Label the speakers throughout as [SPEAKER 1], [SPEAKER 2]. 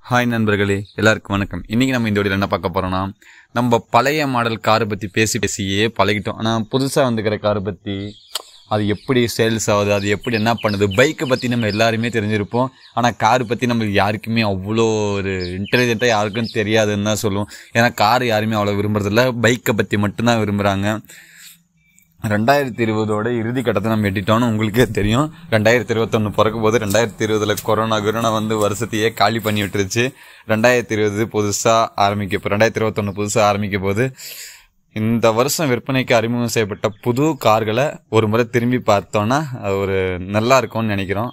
[SPEAKER 1] hi நண்பர்களே எல்லாருக்கும் வணக்கம் இன்னைக்கு நம்ம இந்த வீடியோவில் என்ன பார்க்க போறோம்னா நம்ம பழைய மாடல் காரை பற்றி பேசி பேசியே பழகிட்டோம் ஆனால் புதுசாக வந்துக்கிற காரை பற்றி அது எப்படி சேல்ஸ் ஆகுது அது எப்படி என்ன பண்ணுது பைக்கை பற்றி நம்ம எல்லாருமே தெரிஞ்சிருப்போம் ஆனால் கார் பற்றி நம்மளுக்கு யாருக்குமே அவ்வளோ ஒரு இன்டெலிஜென்ட்டாக யாருக்கும் தெரியாதுன்னு தான் சொல்லுவோம் ஏன்னா கார் யாருமே அவ்வளோ விரும்புறதில்ல பைக்கை பற்றி மட்டும்தான் விரும்புகிறாங்க ரெண்டாயிரத்தி இருபதோட இறுதி கட்டத்தை நம்ம எட்டிட்டோம்னு உங்களுக்கே தெரியும் ரெண்டாயிரத்தி இருபத்தொன்று பிறக்கும் போது ரெண்டாயிரத்தி இருபதுல கொரோனா கொரோனா வந்து வருஷத்தையே காலி பண்ணி விட்டுருச்சு ரெண்டாயிரத்தி இருபது புதுசாக ஆரம்பிக்க இப்போ ரெண்டாயிரத்தி இருபத்தொன்று புதுசாக ஆரம்பிக்க போது இந்த வருஷம் விற்பனைக்கு அறிமுகம் செய்யப்பட்ட புது கார்களை ஒரு முறை திரும்பி பார்த்தோன்னா அது ஒரு நல்லா இருக்கும்னு நினைக்கிறோம்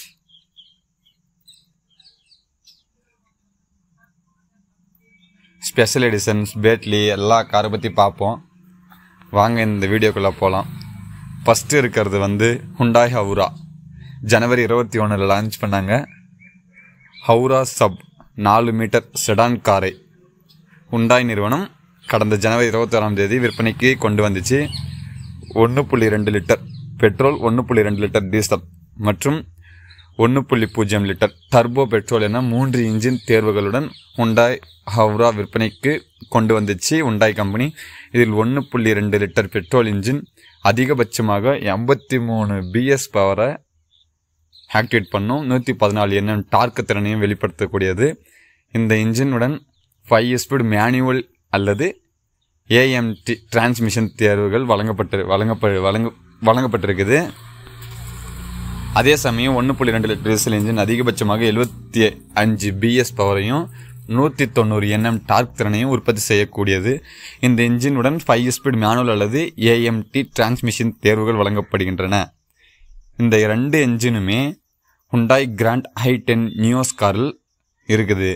[SPEAKER 1] ஸ்பெஷல் எடிஷன்ஸ் பேட்லி எல்லா காரை பற்றி பார்ப்போம் வாங்க இந்த வீடியோக்குள்ளே போகலாம் ஃபஸ்ட்டு இருக்கிறது வந்து ஹுண்டாய் ஹவுரா ஜனவரி இருபத்தி ஒன்றில் லான்ச் பண்ணாங்க ஹவுரா சப் நாலு மீட்டர் செடான் காரை ஹுண்டாய் நிறுவனம் கடந்த ஜனவரி இருபத்தோராம் தேதி விற்பனைக்கு கொண்டு வந்துச்சு ஒன்று புள்ளி ரெண்டு லிட்டர் பெட்ரோல் ஒன்று புள்ளி ரெண்டு லிட்டர் டீசல் மற்றும் ஒன்று புள்ளி பூஜ்ஜியம் லிட்டர் டர்போ பெட்ரோல் என மூன்று இன்ஜின் தேர்வுகளுடன் ஹுண்டாய் ஹவுரா விற்பனைக்கு கொண்டு வந்துச்சு ஹுண்டாய் கம்பெனி இதில் ஒன்று புள்ளி ரெண்டு லிட்டர் பெட்ரோல் இன்ஜின் அதிகபட்சமாக எண்பத்தி மூணு பிஎஸ் பவரை ஆக்டிவேட் பண்ணும் நூற்றி பதினாலு என்எம் டார்க்கு திறனையும் வெளிப்படுத்தக்கூடியது இந்த இன்ஜினுடன் ஃபைவ் ஸ்பீட் மேனுவல் அல்லது ஏஎம்டி டிரான்ஸ்மிஷன் தேர்வுகள் வழங்கப்பட்டு வழங்கப்ப வழங்க வழங்கப்பட்டிருக்குது அதே சமயம் ஒன்று புள்ளி ரெண்டு லிட்டர் டீசல் இன்ஜின் அதிகபட்சமாக எழுபத்தி அஞ்சு பிஎஸ் பவரையும் நூற்றி தொண்ணூறு என்எம் டார்க் திறனையும் உற்பத்தி செய்யக்கூடியது இந்த இன்ஜினுடன் ஃபைவ் ஸ்பீட் மேனுவல் அல்லது ஏஎம்டி டிரான்ஸ்மிஷன் தேர்வுகள் வழங்கப்படுகின்றன இந்த ரெண்டு என்ஜினுமே Hyundai Grand i ten Nios காரில் இருக்குது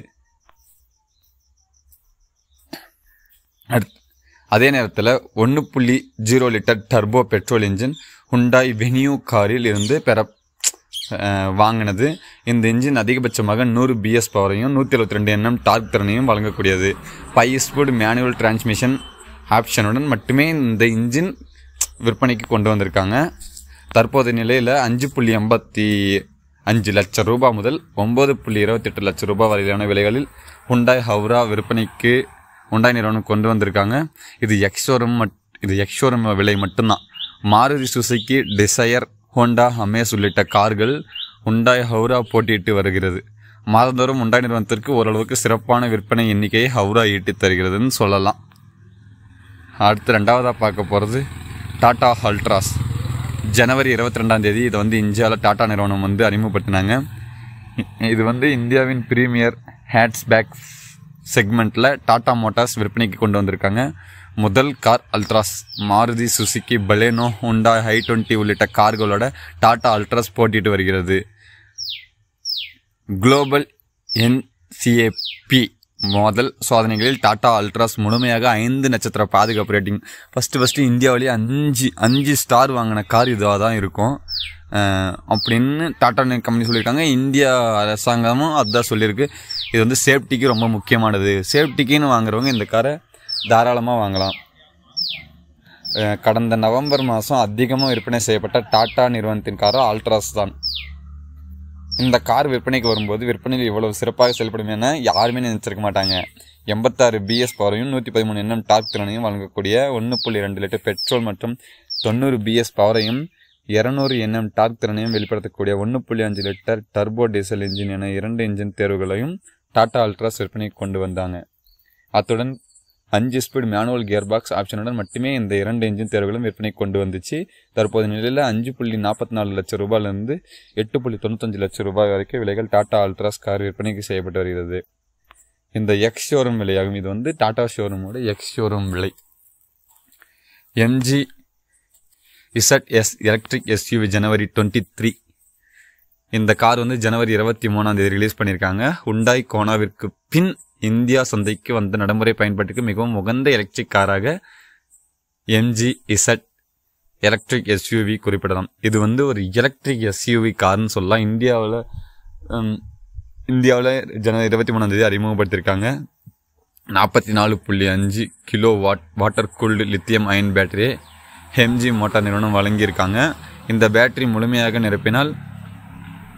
[SPEAKER 1] அடுத் அதே நேரத்தில் ஒன்று புள்ளி zero litre turbo petrol engine Hyundai Venue காரில் இருந்து பெற அஹ், வாங்கினது இந்த இன்ஜின் அதிகபட்சமாக நூறு பிஎஸ் பவரையும் நூற்றி எழுபத்தி ரெண்டு என்எம் டார்க் திறனையும் வழங்கக்கூடியது ஃபைவ் ஸ்பீட் மேனுவல் டிரான்ஸ்மிஷன் ஆப்ஷனுடன் மட்டுமே இந்த இன்ஜின் விற்பனைக்கு கொண்டு வந்திருக்காங்க தற்போதைய நிலையில் அஞ்சு புள்ளி எண்பத்தி அஞ்சு லட்சம் ரூபாய் முதல் ஒம்பது புள்ளி இருபத்தெட்டு லட்சம் ரூபாய் வரையிலான விலைகளில் ஹுண்டாய் ஹவுரா விற்பனைக்கு ஹுண்டாய் நிறுவனம் கொண்டு வந்திருக்காங்க இது எக்ஸோரம் மட் இது எக்ஸோரம் விலை மட்டும்தான் Maruti Suzuki Dzire Honda Amaze உள்ளிட்ட கார்கள் ஹுண்டாய் ஹவுரா போட்டியிட்டு வருகிறது மாதந்தோறும் ஹுண்டாய் நிறுவனத்திற்கு ஓரளவுக்கு சிறப்பான விற்பனை எண்ணிக்கையை ஹவுரா ஈட்டித் தருகிறதுன்னு சொல்லலாம் அடுத்து ரெண்டாவதாக பார்க்க போகிறது டாடா அல்ட்ராஸ் ஜனவரி இருபத்தி ரெண்டாம் தேதி இதை வந்து இந்தியாவில் டாடா நிறுவனம் வந்து அறிமுகப்படுத்தினாங்க இது வந்து இந்தியாவின் பிரீமியர் ஹேட்ச்பேக் செக்மெண்ட்டில் டாடா மோட்டார்ஸ் விற்பனைக்கு கொண்டு வந்திருக்காங்க முதல் car Altroz Maruti Suzuki Baleno Honda i twenty உள்ளிட்ட கார்களோட டாடா அல்ட்ராஸ் போட்டிட்டு வருகிறது குளோபல் என்சிஏபி முதல் சோதனைகளில் டாடா அல்ட்ராஸ் முழுமையாக ஐந்து நட்சத்திர பாதுகாப்பு ரேட்டிங் ஃபஸ்ட்டு ஃபஸ்ட்டு இந்தியாவிலேயே அஞ்சு அஞ்சு ஸ்டார் வாங்கின கார் இதுவாக தான் இருக்கும் அஹ் அப்படின்னு டாடா கம்பெனி சொல்லியிருக்காங்க இந்தியா அரசாங்கமும் அதுதான் சொல்லியிருக்கு இது வந்து சேஃப்டிக்கு ரொம்ப முக்கியமானது சேஃப்டிக்குன்னு வாங்குறவங்க இந்த காரை தாராளமாக வாங்கலாம் அஹ் கடந்த நவம்பர் மாதம் அதிகமாக விற்பனை செய்யப்பட்ட டாடா நிறுவனத்தின் காரோ அல்ட்ராஸ் தான் இந்த கார் விற்பனைக்கு வரும்போது விற்பனையில் இவ்வளவு சிறப்பாக செயல்படும் என யாருமே நினைச்சிருக்க மாட்டாங்க எண்பத்தாறு பிஎஸ் பவரையும் நூற்றி பதிமூணு என்எம் டார்க் திறனையும் வழங்கக்கூடிய ஒன்று புள்ளி ரெண்டு லிட்டர் பெட்ரோல் மற்றும் தொண்ணூறு பிஎஸ் பவரையும் இரநூறு என்எம் டார்க் திறனையும் வெளிப்படுத்தக்கூடிய ஒன்று புள்ளி அஞ்சு லிட்டர் டர்போ டீசல் இன்ஜின் என இரண்டு இன்ஜின் தேர்வுகளையும் டாடா அல்ட்ராஸ் விற்பனைக்கு கொண்டு வந்தாங்க அத்துடன் அஞ்சு ஸ்பீட் மேனுவல் கியர் பாக்ஸ் ஆப்ஷனுடன் மட்டுமே இந்த இரண்டு இன்ஜின் தேர்வுகளும் விற்பனைக்கு கொண்டு வந்துச்சு தற்போது நிலையில் அஞ்சு புள்ளி நாற்பத்தி நாலு லட்சம் ரூபாயிலிருந்து எட்டு புள்ளி தொண்ணூத்தஞ்சு லட்சம் ரூபாய் வரைக்கும் விலைகள் டாடா அல்ட்ராஸ் கார் விற்பனைக்கு செய்யப்பட்டு வருகிறது இந்த எக்ஸ் ஷோரூம் விலையாகும் இது வந்து டாடா ஷோரூமோட எக்ஸ் ஷோரூம் விலை MG Z S electric SUV January twenty three இந்த கார் வந்து ஜனவரி இருபத்தி மூணாம் தேதி ரிலீஸ் பண்ணியிருக்காங்க ஹுண்டாய் கோனாவிற்கு பின் இந்தியா சந்தைக்கு வந்த நடைமுறை பயன்பாட்டுக்கு மிகவும் உகந்த எலக்ட்ரிக் காராக எம்ஜி இசட் எலக்ட்ரிக் எஸ்யூவி குறிப்பிடலாம் இது வந்து ஒரு எலக்ட்ரிக் எஸ்யூவி கார்னு சொல்லலாம் இந்தியாவில் இந்தியாவில் ஜனவரி இருபத்தி மூணாம் தேதி அறிமுகப்படுத்தியிருக்காங்க நாற்பத்தி நாலு புள்ளி அஞ்சு kilo watt water cooled lithium ion பேட்டரியை ஹெம்ஜி மோட்டார் நிறுவனம் வழங்கியிருக்காங்க இந்த பேட்டரி முழுமையாக நிரப்பினால்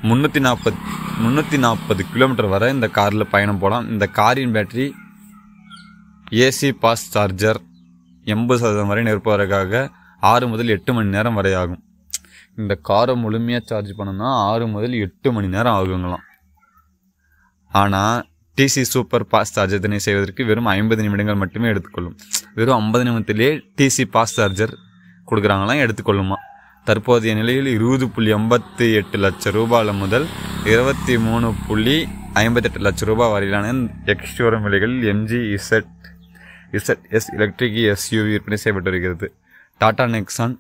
[SPEAKER 1] முந்நூற்றி நாற்பது முந்நூற்றி நாற்பது கிலோமீட்டர் வரை இந்த காரில் பயணம் போகலாம் இந்த காரின் பேட்டரி ஏசி பாஸ் சார்ஜர் எண்பது சதவீதம் வரை நிரப்புவதற்காக ஆறு முதல் எட்டு மணி நேரம் வரை ஆகும் இந்த காரை முழுமையாக சார்ஜ் பண்ணணும்னா ஆறு முதல் எட்டு மணி நேரம் ஆகுங்களாம் ஆனால் டிசி சூப்பர் பாஸ் சார்ஜர் இதனை செய்வதற்கு வெறும் ஐம்பது நிமிடங்கள் மட்டுமே எடுத்துக்கொள்ளும் வெறும் ஐம்பது நிமிடத்திலே டிசி பாஸ் சார்ஜர் கொடுக்குறாங்களாம் எடுத்துக்கொள்ளுமா தற்போதைய நிலையில் இருபது புள்ளி எண்பத்தி எட்டு லட்சம் ரூபாயில் முதல் இருபத்தி மூணு புள்ளி ஐம்பத்தெட்டு லட்சம் ரூபாய் வரையிலான எக்ஸ்டோரம் விலைகளில் MG Z Z S electric SUV விற்பனை செய்யப்பட்டு வருகிறது Tata Nexon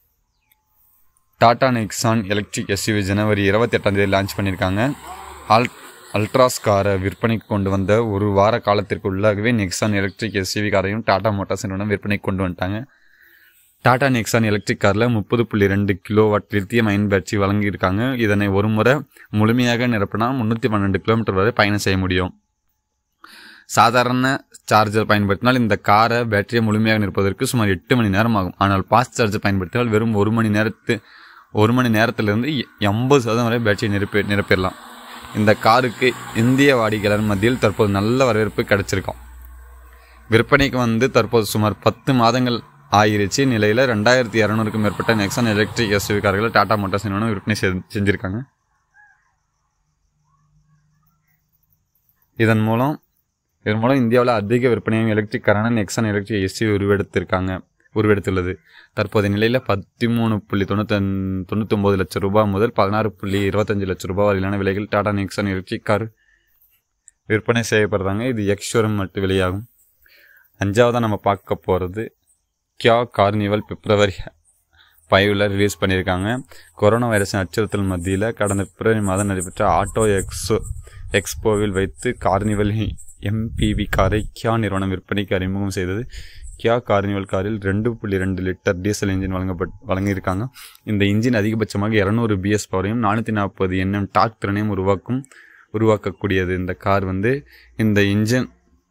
[SPEAKER 1] Tata Nexon electric SUV ஜனவரி இருபத்தி எட்டாம் தேதி லான்ச் பண்ணியிருக்காங்க ஆல் அல்ட்ராஸ் காரை விற்பனைக்கு கொண்டு வந்த ஒரு வார காலத்திற்குள்ளாகவே நெக்ஸான் எலக்ட்ரிக் எஸ்யூவி காரையும் டாடா மோட்டார்ஸ் நிறுவனம் விற்பனைக்கு கொண்டு வந்துட்டாங்க டாடா நெக்ஸான் எலக்ட்ரிக் காரில் முப்பது புள்ளி ரெண்டு kilo watt lithium ion battery வழங்கியிருக்காங்க இதனை ஒரு முறை முழுமையாக நிரப்பினா முந்நூற்றி பன்னெண்டு கிலோமீட்டர் வரை பயணம் செய்ய முடியும் சாதாரண சார்ஜர் பயன்படுத்தினால் இந்த காரை பேட்டரியை முழுமையாக நிற்பதற்கு சுமார் எட்டு மணி நேரம் ஆகும் ஆனால் ஃபாஸ்ட் சார்ஜர் பயன்படுத்தினால் வெறும் ஒரு மணி நேரத்து ஒரு மணி நேரத்திலிருந்து எண்பது சதவீதம் வரை பேட்டரியை நிரப்பி நிரப்பிடலாம் இந்த காருக்கு இந்திய வாடிக்கையாளர் மத்தியில் தற்போது நல்ல வரவேற்பு கிடைச்சிருக்கும் விற்பனைக்கு வந்து தற்போது சுமார் பத்து மாதங்கள் ஆயிருச்சு நிலையில் ரெண்டாயிரத்தி இரநூறுக்கும் மேற்பட்ட நெக்ஸான் எலக்ட்ரிக் எஸ்யூவி கார்களை டாடா மோட்டார்ஸ் நிறுவனம் விற்பனை செஞ்சு- செஞ்சிருக்காங்க இதன் மூலம் இதன் மூலம் இந்தியாவில் அதிக விற்பனையும் எலக்ட்ரிக் காரான நெக்ஸான் எலக்ட்ரிக் எஸ்யூவி உருவெடுத்திருக்காங்க உருவெடுத்துள்ளது தற்போதைய நிலையில் பதிமூணு புள்ளி தொண்ணூத்தன் தொண்ணூத்தொம்பது லட்சம் ரூபாய் முதல் பதினாறு புள்ளி இருபத்தஞ்சு லட்சம் ரூபாய் வரையிலான விலைகள் டாடா நெக்ஸான் எலக்ட்ரிக் கார் விற்பனை செய்யப்படுறாங்க இது எக்ஸ்ஷோரம் மட்டும் விலையாகும் அஞ்சாவதாக நம்ம பார்க்க போகிறது கியா கார்னிவல் பிப்ரவரி ஃபைவ்ல ரிலீஸ் பண்ணியிருக்காங்க கொரோனா வைரஸின் அச்சுறுத்தல் மத்தியில் கடந்த பிப்ரவரி மாதம் நடைபெற்ற ஆட்டோ எக்ஸோ எக்ஸ்போவில் வைத்து கார்னிவல் எம்பிவி காரை கியா நிறுவனம் விற்பனைக்கு அறிமுகம் செய்தது கியா கார்னிவல் காரில் ரெண்டு புள்ளி ரெண்டு லிட்டர் டீசல் இன்ஜின் வழங்கப்பட் வழங்கியிருக்காங்க இந்த இன்ஜின் அதிகபட்சமாக இரநூறு பிஎஸ் பவரையும் நானூற்றி நாற்பது என்எம் டாக் திறனையும் உருவாக்கும் உருவாக்கக்கூடியது இந்த கார் வந்து இந்த இன்ஜின்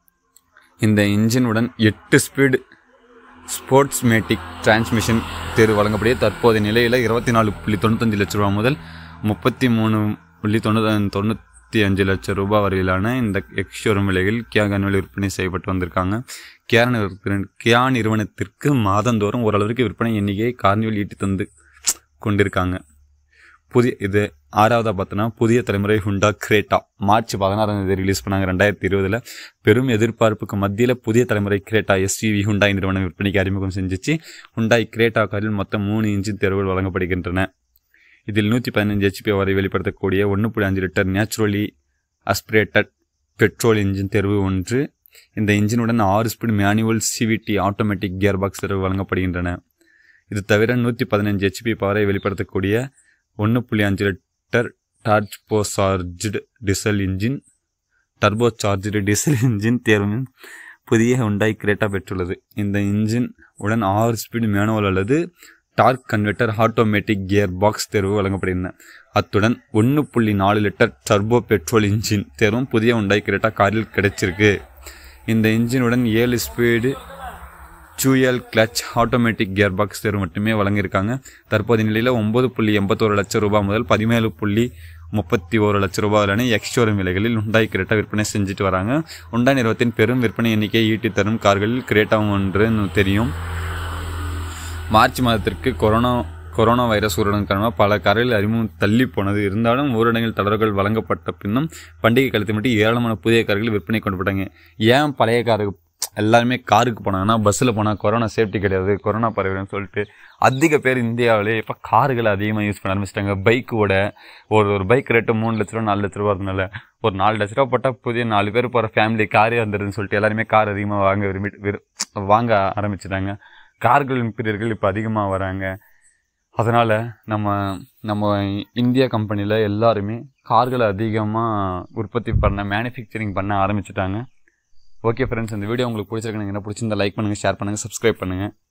[SPEAKER 1] இந்த இன்ஜினுடன் எட்டு ஸ்பீடு ஸ்போர்ட்ஸ் மேட்டிக் டிரான்ஸ்மிஷன் தேர்வு வழங்கப்படிய தற்போதைய நிலையில் இருபத்தி நாலு புள்ளி தொண்ணூத்தஞ்சு லட்ச ரூபா முதல் முப்பத்தி மூணு புள்ளி தொண்ணூத்தி தொண்ணூற்றி அஞ்சு லட்சம் ரூபாய் வரையிலான இந்த எக்ஸ்ஷோரூம் விலைகள் கியா கன்வெல் விற்பனை செய்யப்பட்டு வந்திருக்காங்க கியா நிறுவனத்திற்கு கியா நிறுவனத்திற்கு மாதந்தோறும் ஓரளவிற்கு விற்பனை எண்ணிக்கையை கார்னிவல் ஈட்டி தந்து கொண்டிருக்காங்க புதிய இது ஆறாவதாக பார்த்தோன்னா புதிய தலைமுறை ஹுண்டா கிரேட்டா மார்ச் பதினாறாம் தேதி ரிலீஸ் பண்ணாங்க ரெண்டாயிரத்தி இருபதில் பெரும் எதிர்பார்ப்புக்கு மத்தியில் புதிய தலைமுறை கிரேட்டா எஸ்யூவி ஹுண்டாய் நிறுவனம் விற்பனைக்கு அறிமுகம் செஞ்சுச்சு ஹுண்டாய் கிரேட்டா காரில் மொத்தம் மூணு இன்ஜின் தேர்வுகள் வழங்கப்படுகின்றன இதில் நூற்றி பதினஞ்சு ஹெச்பி வரை வெளிப்படுத்தக்கூடிய ஒன்று புள்ளி அஞ்சு litre naturally aspirated petrol engine தேர்வு ஒன்று இந்த இன்ஜினுடன் ஆறு speed manual CVT automatic gear box தேர்வு வழங்கப்படுகின்றன இது தவிர நூற்றி பதினஞ்சு ஹெச்பி பவரை வெளிப்படுத்தக்கூடிய ஒன்று புள்ளி அஞ்சு litre turbo charged diesel engine turbo charged diesel engine தேர்வும் புதிய ஹுண்டாய் கிரேட்டா பெற்றுள்ளது இந்த இன்ஜின் உடன் ஆறு ஸ்பீடு மேனுவல் அல்லது torque converter automatic gear box தேர்வு வழங்கப்படுகின்றன அத்துடன் ஒன்று புள்ளி நாலு லிட்டர் டர்போ பெட்ரோல் இன்ஜின் தேர்வும் புதிய ஹுண்டாய் கிரேட்டா காரில் கிடைச்சிருக்கு இந்த இன்ஜினுடன் ஏழு speed dual clutch automatic gear box தேர்வு மட்டுமே வழங்கியிருக்காங்க தற்போதைய நிலையில் ஒன்பது புள்ளி எண்பத்தோரு லட்சம் ரூபாய் முதல் பதினேழு புள்ளி முப்பத்தி ஒரு லட்சம் ரூபாய் வரையான எக்ஸ்ஷோரூம் விலைகளில் உண்டாய் கிரேட்டா விற்பனை செஞ்சுட்டு வராங்க உண்டாய் நிறுவனத்தின் பெரும் விற்பனை எண்ணிக்கையை ஈட்டி தரும் கார்களில் கிரேட்டாவும் ஒன்று தெரியும் மார்ச் மாதத்திற்கு கொரோனா கொரோனா வைரஸ் ஊரடங்கு காரணமாக பல கார்கள் அறிமுகம் தள்ளி போனது இருந்தாலும் ஊரடங்கில் தளர்வுகள் வழங்கப்பட்ட பின்னும் பண்டிகை காலத்தை மட்டும் ஏராளமான புதிய கார்கள் விற்பனை கொண்டு போட்டாங்க ஏன் பழைய காரு எல்லாருமே காருக்கு போனாங்கன்னா பஸ்ஸில் போனால் கொரோனா சேஃப்டி கிடையாது கொரோனா பரவிடும் சொல்லிட்டு அதிக பேர் இந்தியாவிலே இப்போ கார்களை அதிகமாக யூஸ் பண்ண ஆரம்பிச்சிட்டாங்க பைக்கோட ஒரு ஒரு பைக் ரேட்டு மூணு லட்ச ரூபா நாலு லட்ச ரூபா இருந்தனால ஒரு நாலு லட்ச ரூபா போட்டால் புதிய நாலு பேர் போகிற ஃபேமிலி காரே வந்துடுதுன்னு சொல்லிட்டு எல்லாருமே கார் அதிகமாக வாங்க விரும்பி விரு வாங்க ஆரம்பிச்சிட்டாங்க கார்களின் பிரியர்கள் இப்போ அதிகமாக வராங்க அதனால் நம்ம நம்ம இந்தியா கம்பெனியில் எல்லாருமே கார்களை அதிகமாக உற்பத்தி பண்ண மேனுஃபேக்சரிங் பண்ண ஆரம்பிச்சிட்டாங்க ஓகே ஃப்ரெண்ட்ஸ் இந்த வீடியோ உங்களுக்கு பிடிச்சிருக்கு என்ன பிடிச்சிருந்தா லைக் பண்ணுங்கள் ஷேர் பண்ணுங்கள் சப்ஸ்கிரைப் பண்ணுங்கள்